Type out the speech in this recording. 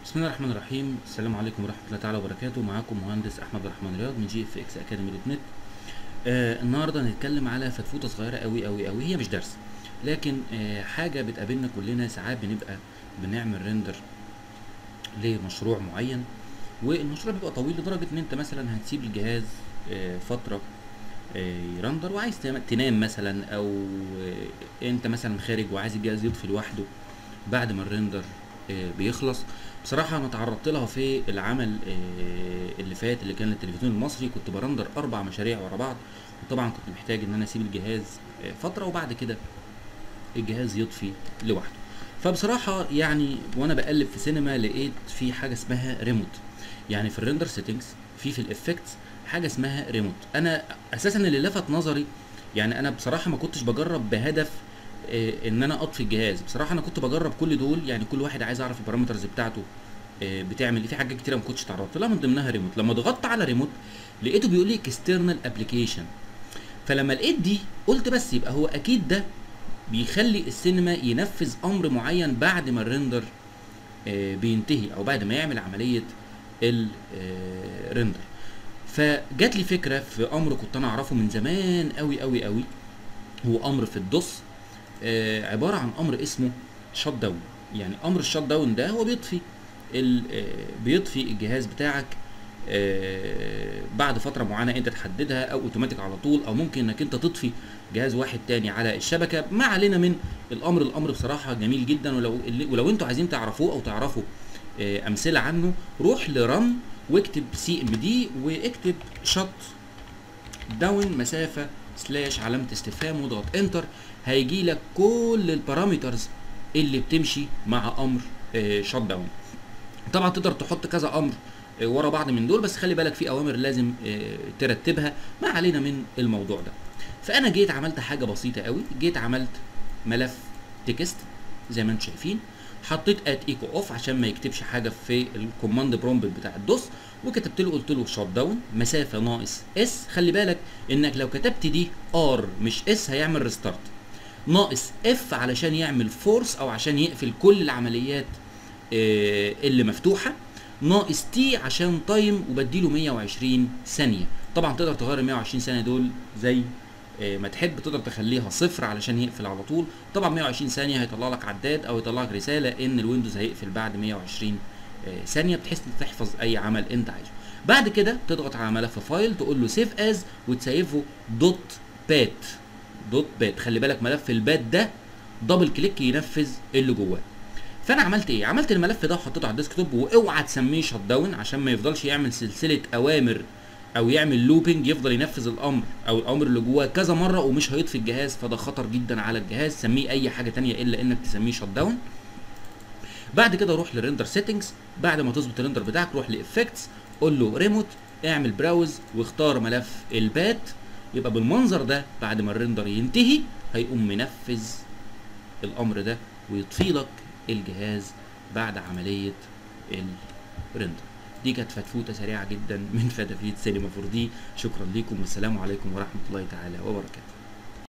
بسم الله الرحمن الرحيم السلام عليكم ورحمه الله تعالى وبركاته معاكم مهندس احمد الرحمن رياض من جي اف اكس اكاديمي دوت نت آه النهارده هنتكلم على فتفوته صغيره قوي قوي قوي هي مش درس لكن آه حاجه بتقابلنا كلنا ساعات بنبقى بنعمل ريندر لمشروع معين والمشروع بيبقى طويل لدرجه ان انت مثلا هتسيب الجهاز آه فتره آه، يرندر وعايز تنام- تنام مثلا او آه، انت مثلا خارج وعايز الجهاز يطفي لوحده بعد ما الريندر آه، بيخلص بصراحة أنا تعرضت لها في العمل آه، اللي فات اللي كان للتلفزيون المصري كنت برندر أربع مشاريع ورا بعض وطبعا كنت محتاج إن أنا أسيب الجهاز آه، فترة وبعد كده الجهاز يطفي لوحده فبصراحة يعني وأنا بقلب في سينما لقيت في حاجة اسمها ريموت يعني في الريندر سيتنجز في في الافكتس حاجة اسمها ريموت أنا أساسا اللي لفت نظري يعني أنا بصراحة ما كنتش بجرب بهدف آه، ان انا اطفي الجهاز بصراحه انا كنت بجرب كل دول يعني كل واحد عايز اعرف البارامترز بتاعته آه، بتعمل ايه في حاجات كتيره ما كنتش اتعرضت لها من ضمنها ريموت لما ضغطت على ريموت لقيته بيقول لي اكسترنال ابلكيشن فلما لقيت دي قلت بس يبقى هو اكيد ده بيخلي السينما ينفذ امر معين بعد ما الريندر آه، بينتهي او بعد ما يعمل عمليه الريندر فجات لي فكره في امر كنت انا اعرفه من زمان قوي قوي قوي هو امر في الدوس آه، عباره عن امر اسمه شات داون يعني امر الشات داون ده هو بيطفي ال- آه، بيطفي الجهاز بتاعك آه، بعد فتره معينه انت تحددها او اوتوماتيك على طول او ممكن انك انت تطفي جهاز واحد تاني على الشبكه ما علينا من الامر الامر بصراحه جميل جدا ولو ولو انتوا عايزين تعرفوه او تعرفوا آه، امثله عنه روح لرن واكتب سي ام دي واكتب شات داون مسافه سلاش علامه استفهام واضغط انتر هيجي لك كل البارامترز اللي بتمشي مع امر شات داون طبعا تقدر تحط كذا امر آه، ورا بعض من دول بس خلي بالك في اوامر لازم آه، ترتبها ما علينا من الموضوع ده فانا جيت عملت حاجه بسيطه قوي جيت عملت ملف تكست زي ما انتم شايفين حطيت ات ايكو اوف عشان ما يكتبش حاجه في الكوماند برومبت بتاع الدوس وكتبت له قلت له شات داون مسافه ناقص اس خلي بالك انك لو كتبت دي ار مش اس هيعمل ريستارت ناقص اف علشان يعمل فورس او عشان يقفل كل العمليات آه، اللي مفتوحه ناقص تي عشان تايم وبديله 120 ثانيه طبعا تقدر تغير ال 120 ثانيه دول زي آه، ما تحب تقدر تخليها صفر علشان يقفل على طول طبعا 120 ثانيه هيطلع لك عداد او يطلع لك رساله ان الويندوز هيقفل بعد 120 آه، ثانيه بحيث إنك تحفظ اي عمل انت عايزه بعد كده تضغط على ملف فايل تقول له سيف از وتسيفه دوت بات دوت بات خلي بالك ملف البات ده دبل كليك ينفذ اللي جواه فانا عملت ايه عملت الملف ده وحطيته على الديسكتوب واوعى تسميه شت داون عشان ما يفضلش يعمل سلسله اوامر او يعمل لوبينج يفضل ينفذ الامر او الامر اللي جواه كذا مره ومش هيطفي الجهاز فده خطر جدا على الجهاز سميه اي حاجه تانية الا انك تسميه شت داون بعد كده روح للريندر سيتنجز بعد ما تظبط الريندر بتاعك روح لافكتس قول له ريموت اعمل براوز واختار ملف البات يبقى بالمنظر ده بعد ما الريندر ينتهي هيقوم منفذ الامر ده ويطفي لك الجهاز بعد عمليه الريندر دي كانت فتفوته سريعه جدا من فتافيت سينما 4 دي شكرا لكم والسلام عليكم ورحمه الله تعالى وبركاته